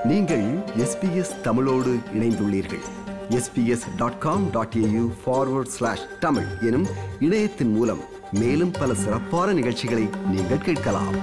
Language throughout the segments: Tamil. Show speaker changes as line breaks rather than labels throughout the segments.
நீங்கள் எஸ்பிஎஸ் தமிழோடு இணைந்துள்ளீர்கள் SBS dot com dot AU forward slash Tamil எனும் இணையத்தின் மூலம் மேலும் பல சிறப்பான நிகழ்ச்சிகளை நீங்கள் கேட்கலாம்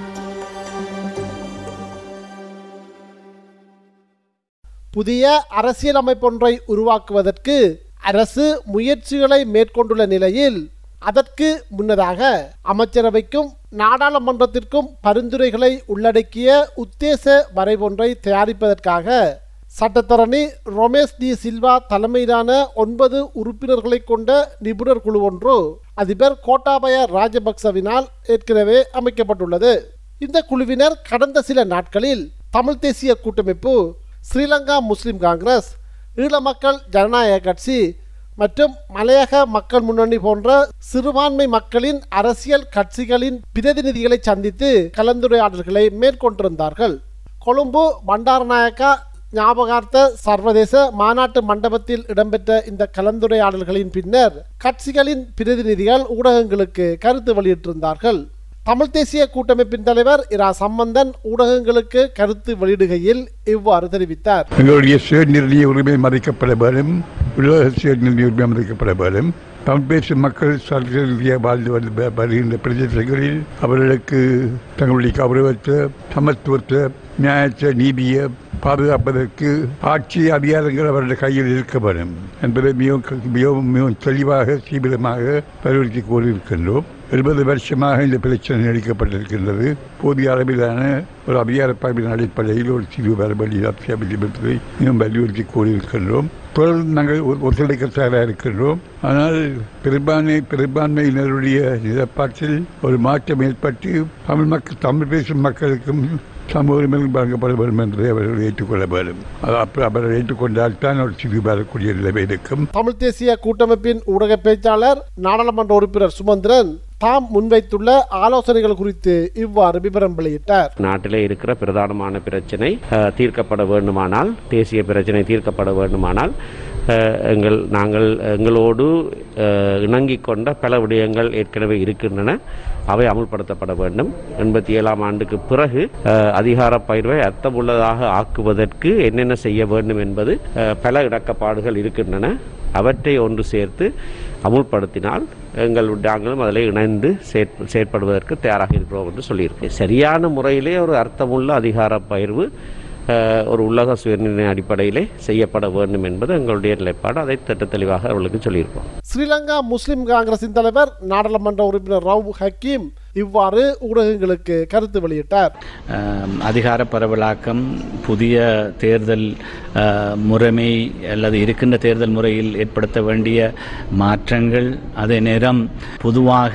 புதிய அரசியலமைப்பொன்றை உருவாக்குவதற்கு அரசு முயற்சிகளை மேற்கொண்டுள்ள நிலையில் அதற்கு முன்னதாக அமைச்சரவைக்கும் நாடாளுமன்றத்திற்கும் பரிந்துரைகளை உள்ளடக்கிய உத்தேச வரைவொன்றை தயாரிப்பதற்காக சட்டத்தரணி ரொமேஷ் டி சில்வா தலைமையிலான ஒன்பது உறுப்பினர்களை கொண்ட நிபுணர் குழு ஒன்று அதிபர் கோட்டாபய ராஜபக்சவினால் ஏற்கனவே அமைக்கப்பட்டுள்ளது இந்த குழுவினர் கடந்த சில நாட்களில் தமிழ் தேசிய கூட்டமைப்பு ஸ்ரீலங்கா முஸ்லிம் காங்கிரஸ் ஈழ மக்கள் ஜனநாயக கட்சி மற்றும் மலையக மக்கள் முன்னணி போன்ற சிறுபான்மை மக்களின் அரசியல் கட்சிகளின் பிரதிநிதிகளை சந்தித்து கலந்துரையாடல்களை மேற்கொண்டிருந்தார்கள் கொழும்பு பண்டாரநாயக்கா ஞாபகார்த்த சர்வதேச மாநாட்டு மண்டபத்தில் இடம்பெற்ற இந்த கலந்துரையாடல்களின் பின்னர் கட்சிகளின் பிரதிநிதிகள் ஊடகங்களுக்கு கருத்து வெளியிட்டிருந்தார்கள் தமிழ் தேசிய கூட்டமைப்பின் தலைவர் இரா சம்பந்தன் ஊடகங்களுக்கு கருத்து வெளியிடுகையில் இவ்வாறு தெரிவித்தார்
எங்களுடைய சுயநிர்ணய உரிமை மதிக்கப்பட வேண்டும் உலக சுயநிர்ணய உரிமை மதிக்கப்பட வேண்டும் தமிழ் பேசும் மக்கள் சர்வதேசிய வாழ்ந்து வந்து வருகின்ற பிரதேசங்களில் அவர்களுக்கு தங்களுடைய கௌரவத்தை சமத்துவத்தை நியாயத்தை நீதியை பாதுகாப்பதற்கு ஆட்சி அதிகாரங்கள் அவருடைய கையில் இருக்க வேண்டும் என்பதை மிகவும் மிகவும் மிகவும் தெளிவாக தீவிரமாக வலியுறுத்தி கூறியிருக்கின்றோம் எழுபது வருஷமாக இந்த பிரச்சனை நீடிக்கப்பட்டிருக்கின்றது போதிய அளவிலான ஒரு அதிகார பகிர்வின் அடிப்படையில் ஒரு தீர்வு வர வேண்டிய அவசியம் என்பதை மிகவும் வலியுறுத்தி கூறியிருக்கின்றோம் தொடர்ந்து நாங்கள் ஒரு- ஒத்துழைக்க தயாராக இருக்கின்றோம் ஆனால் பெரும்பான்மை பெரும்பான்மையினருடைய நிலப்பாட்டில் ஒரு மாற்றம் ஏற்பட்டு தமிழ் மக்கள் தமிழ் பேசும் மக்களுக்கும் சமூக உரிமைகள் வழங்கப்பட வேண்டும் என்பதை அவர்கள் ஏற்றுக்கொள்ள வேண்டும் அது அப்ப அவர்கள் ஏற்றுக்கொண்டால் தான் ஒரு தீர்வு வரக்கூடிய நிலைமை இருக்கும்
தமிழ் தேசிய கூட்டமைப்பின் ஊடக பேச்சாளர் நாடாளுமன்ற உறுப்பினர் சுமந்திரன் தாம் முன்வைத்துள்ள ஆலோசனைகள் குறித்து இவ்வாறு விவரம் வெளியிட்டார்
நாட்டிலே இருக்கிற பிரதானமான பிரச்சனை அஹ், தீர்க்கப்பட வேண்டுமானால் தேசிய பிரச்சனை தீர்க்கப்பட வேண்டுமானால் அஹ், எங்கள் நாங்கள் எங்களோடு அஹ், இணங்கிக் கொண்ட பல விடயங்கள் ஏற்கனவே இருக்கின்றன அவை அமுல்படுத்தப்பட வேண்டும் எண்பத்தி ஏழாம் ஆண்டுக்கு பிறகு அஹ், அதிகார பயிர்வை அர்த்தமுள்ளதாக ஆக்குவதற்கு என்னென்ன செய்ய வேண்டும் என்பது அஹ், பல இடக்கப்பாடுகள் இருக்கின்றன அவற்றை ஒன்று சேர்த்து அமுல்படுத்தினால் எங்கள் நாங்களும் அதில் இணைந்து செயற் செயற்படுவதற்கு தயாராக இருக்கிறோம் என்று சொல்லியிருக்கேன் சரியான முறையிலே ஒரு அர்த்தமுள்ள அதிகார பகிர்வு அஹ், ஒரு உலக சுயநிர்ணய அடிப்படையிலே செய்யப்பட வேண்டும் என்பது எங்களுடைய நிலைப்பாடு அதை திட்ட தெளிவாக அவர்களுக்கு சொல்லியிருக்கோம்
ஸ்ரீலங்கா முஸ்லிம் காங்கிரசின் தலைவர் நாடாளுமன்ற உறுப்பினர் ரவு ஹக்கீம் இவ்வாறு ஊடகங்களுக்கு கருத்து வெளியிட்டார்
ஆம், அதிகார பரவலாக்கம் புதிய தேர்தல் ஆ, முறைமை அல்லது இருக்கின்ற தேர்தல் முறையில் ஏற்படுத்த வேண்டிய மாற்றங்கள் அதே நேரம் பொதுவாக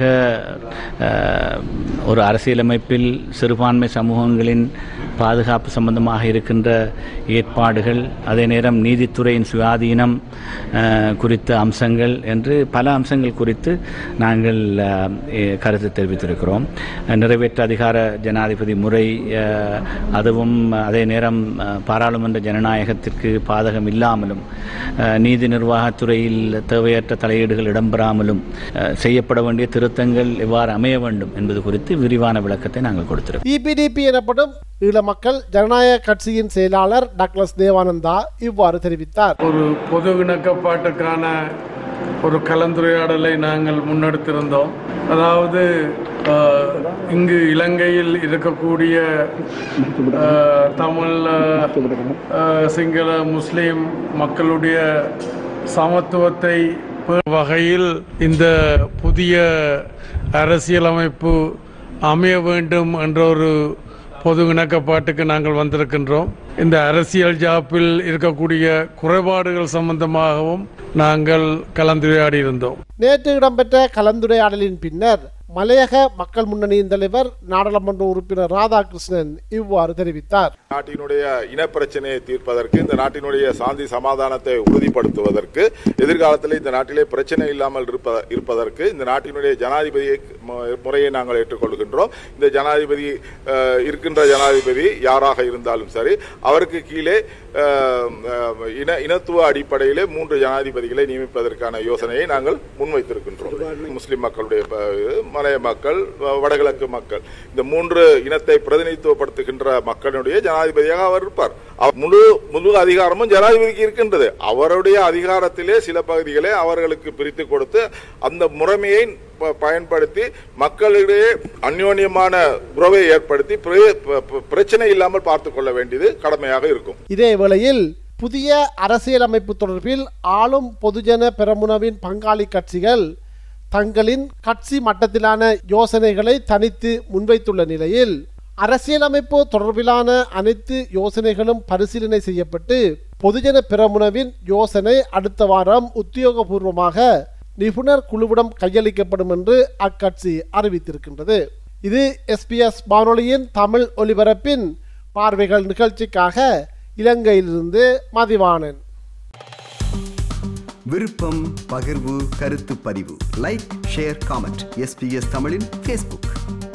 ஆ, ஒரு அரசியலமைப்பில் சிறுபான்மை சமூகங்களின் பாதுகாப்பு சம்பந்தமாக இருக்கின்ற ஏற்பாடுகள் அதே நேரம் நீதித்துறையின் சுயாதீனம் ஆ, குறித்த அம்சங்கள் என்று பல அம்சங்கள் குறித்து நாங்கள் ஆ, எ- கருத்து தெரிவித்திருக்கிறோம் நிறைவேற்ற அதிகார ஜனாதிபதி முறை ஆ, அதுவும் அதே நேரம் ஆ, பாராளுமன்ற ஜனநாயகத்திற்கு பாதகம் இல்லாமலும் ஆ, நீதி நிர்வாகத்துறையில் தேவையற்ற தலையீடுகள் இடம்பெறாமலும் ஆ, செய்யப்பட வேண்டிய திருத்தங்கள் எவ்வாறு அமைய வேண்டும் என்பது குறித்து விரிவான விளக்கத்தை நாங்கள் கொடுத்திருக்கிறோம்
இபிடிபி எனப்படும் ஈழ மக்கள் ஜனநாயக கட்சியின் செயலாளர் டாக்லஸ் தேவானந்தா இவ்வாறு தெரிவித்தார்
ஒரு பொது இணக்கப்பாட்டுக்கான ஒரு கலந்துரையாடலை நாங்கள் முன்னெடுத்திருந்தோம் அதாவது ஆஹ், இங்கு இலங்கையில் இருக்கக்கூடிய ஆஹ், தமிழ் ஆஹ், சிங்கள முஸ்லீம் மக்களுடைய சமத்துவத்தை பேணும் வகையில் இந்த புதிய அரசியலமைப்பு அமைய வேண்டும் என்ற ஒரு பொது இணக்கப்பாட்டுக்கு நாங்கள் வந்திருக்கின்றோம் இந்த அரசியல் ஜாப்பில் இருக்கக்கூடிய குறைபாடுகள் சம்பந்தமாகவும் நாங்கள் கலந்துரையாடி இருந்தோம்
நேற்று இடம்பெற்ற கலந்துரையாடலின் பின்னர் மலையக மக்கள் முன்னணியின் தலைவர் நாடாளுமன்ற உறுப்பினர் ராதாகிருஷ்ணன் இவ்வாறு தெரிவித்தார்
நாட்டினுடைய இனப்பிரச்சனையை தீர்ப்பதற்கு இந்த நாட்டினுடைய சாந்தி சமாதானத்தை உறுதிப்படுத்துவதற்கு எதிர்காலத்தில் இந்த நாட்டிலே பிரச்சனை இல்லாமல் இருப்ப இருப்பதற்கு இந்த நாட்டினுடைய ஜனாதிபதியை மு- முறையை நாங்கள் ஏற்றுக்கொள்கின்றோம் இந்த ஜனாதிபதி அஹ், இருக்கின்ற ஜனாதிபதி யாராக இருந்தாலும் சரி அவருக்கு கீழே அஹ், அஹ், இன இனத்துவ அடிப்படையிலே மூன்று ஜனாதிபதிகளை நியமிப்பதற்கான யோசனையை நாங்கள் முன்வைத்திருக்கின்றோம் முஸ்லிம் மக்களுடைய ப- இது, மலைய மக்கள் வ- வடகிழக்கு மக்கள் இந்த மூன்று இனத்தை பிரதிநிதித்துவப்படுத்துகின்ற மக்களுடைய ஜனாதிபதியாக அவர் இருப்பார் அவர் முழு முழு அதிகாரமும் ஜனாதிபதிக்கு இருக்கின்றது அவருடைய அதிகாரத்திலே சில பகுதிகளை அவர்களுக்கு பிரித்து கொடுத்து அந்த முறைமையை ப- பயன்படுத்தி மக்களிடையே அந்யோன்யமான உறவை ஏற்படுத்தி பிர- ப- ப- பிரச்சனை இல்லாமல் பார்த்து கொள்ள வேண்டியது கடமையாக இருக்கும்
இதே வேளையில் புதிய அரசியலமைப்பு தொடர்பில் ஆளும் பொதுஜன பெரமுனவின் பங்காளி கட்சிகள் தங்களின் கட்சி மட்டத்திலான யோசனைகளை தனித்து முன்வைத்துள்ள நிலையில் அரசியலமைப்பு தொடர்பிலான அனைத்து யோசனைகளும் பரிசீலனை செய்யப்பட்டு பொதுஜன பெரமுனவின் யோசனை அடுத்த வாரம் உத்தியோகபூர்வமாக நிபுணர் குழுவிடம் கையளிக்கப்படும் என்று அக்கட்சி அறிவித்திருக்கின்றது இது எஸ்பிஎஸ் வானொலியின் தமிழ் ஒலிபரப்பின் பார்வைகள் நிகழ்ச்சிக்காக இலங்கையிலிருந்து மதிவாணன்
விருப்பம் பகிர்வு கருத்து பதிவு லைக் ஷேர் காமெண்ட் எஸ்பிஎஸ் தமிழின் ஃபேஸ்புக்